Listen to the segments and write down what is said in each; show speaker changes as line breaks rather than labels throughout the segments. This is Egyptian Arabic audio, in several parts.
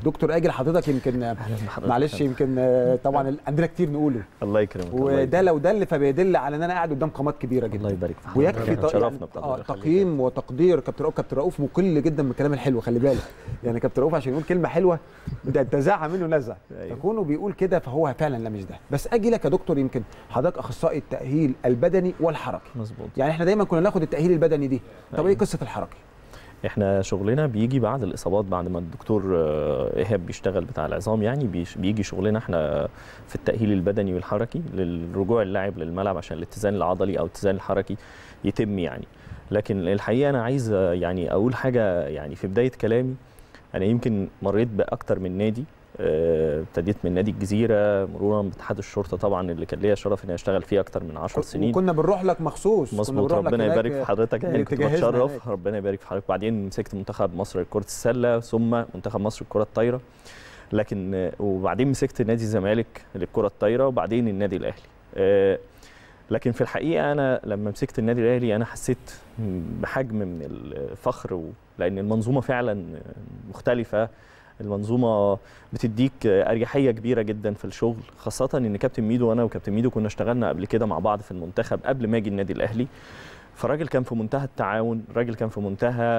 دكتور اجل حضرتك يمكن
بحضرتك.
معلش يمكن آه، طبعا عندنا كتير نقوله
الله يكرمك الله
وده
يكرمك.
لو دل فبيدل على ان انا قاعد قدام قامات كبيره جدا
الله يبارك في حضرتك
ويكفي
احنا
ط- يعني
اتشرفنا
آه
بتقديرك.
تقييم وتقدير كابتن رؤوف كابتن رؤوف مقل جدا من الكلام الحلو خلي بالك يعني كابتن رؤوف عشان يقول كلمه حلوه ده انت زعق منه نزع
أيوة.
فكونه بيقول كده فهو فعلا لا مش ده بس اجي لك يا دكتور يمكن حضرتك اخصائي التاهيل البدني والحركي
مظبوط
يعني احنا دايما كنا ناخد التاهيل البدني دي طب ايه
أيوة.
قصه الحركي
احنا شغلنا بيجي بعد الاصابات بعد ما الدكتور آه، ايهاب بيشتغل بتاع العظام يعني بيش- بيجي شغلنا احنا في التاهيل البدني والحركي للرجوع اللاعب للملعب عشان الاتزان العضلي او الاتزان الحركي يتم يعني لكن الحقيقه انا عايز آه، يعني اقول حاجه يعني في بدايه كلامي انا يمكن مريت باكتر من نادي آه، ابتديت من نادي الجزيره مرورا باتحاد الشرطه طبعا اللي كان ليا شرف اني اشتغل فيه اكتر من 10 سنين
وكنا بنروح لك مخصوص كنا
مظبوط
بنروح لك
ربنا
هناك
يبارك في حضرتك يعني كنت
تجهزنا
بتشرف
هناك.
ربنا يبارك في حضرتك بعدين مسكت منتخب مصر لكرة السلة ثم منتخب مصر للكرة الطايرة لكن آه، وبعدين مسكت نادي الزمالك للكرة الطايرة وبعدين النادي الأهلي آه، لكن في الحقيقة أنا لما مسكت النادي الأهلي أنا حسيت بحجم من الفخر و- لأن المنظومة فعلا مختلفة المنظومه بتديك اريحيه كبيره جدا في الشغل خاصه ان كابتن ميدو وانا وكابتن ميدو كنا اشتغلنا قبل كده مع بعض في المنتخب قبل ما اجي النادي الاهلي فالراجل كان في منتهى التعاون الراجل كان في منتهى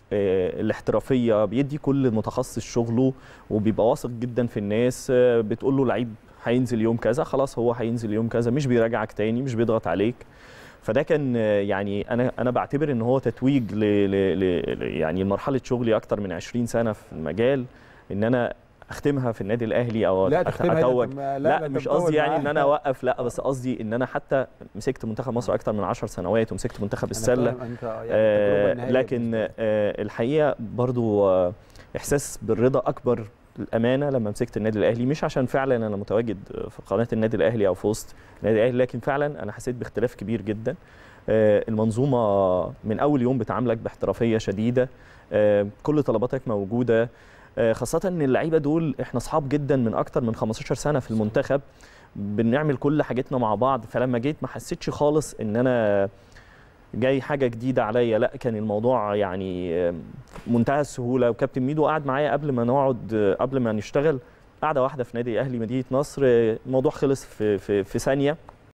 آه، الاحترافيه بيدي كل متخصص شغله وبيبقى واثق جدا في الناس آه، بتقول له لعيب هينزل يوم كذا خلاص هو هينزل يوم كذا مش بيراجعك تاني مش بيضغط عليك فده كان آه، يعني انا انا بعتبر ان هو تتويج ل ل ل يعني مرحله شغلي اكتر من 20 سنه في المجال ان انا اختمها في النادي الاهلي او
لا
أت-
تختمها هنا،
اتوج
طب ما-
لا,
ده
مش
مطول
قصدي يعني
معاك.
ان انا اوقف لا بس قصدي ان انا حتى مسكت منتخب مصر اكتر من 10 سنوات ومسكت منتخب
أنا
السله
فاهم أنت يعني
آه
التجربة النهائية
لكن
بالنسبة لك.
آه الحقيقه برضو آه احساس بالرضا اكبر الامانه لما مسكت النادي الاهلي مش عشان فعلا انا متواجد في قناه النادي الاهلي او في وسط النادي الاهلي لكن فعلا انا حسيت باختلاف كبير جدا آه المنظومه من اول يوم بتعاملك باحترافيه شديده آه كل طلباتك موجوده آه خاصه ان اللعيبه دول احنا اصحاب جدا من اكتر من 15 سنه في المنتخب بنعمل كل حاجتنا مع بعض فلما جيت ما حسيتش خالص ان انا جاي حاجه جديده عليا لا كان الموضوع يعني منتهى السهوله وكابتن ميدو قعد معايا قبل ما نقعد قبل ما نشتغل قعده واحده في نادي اهلي مدينه نصر الموضوع خلص في في, في ثانيه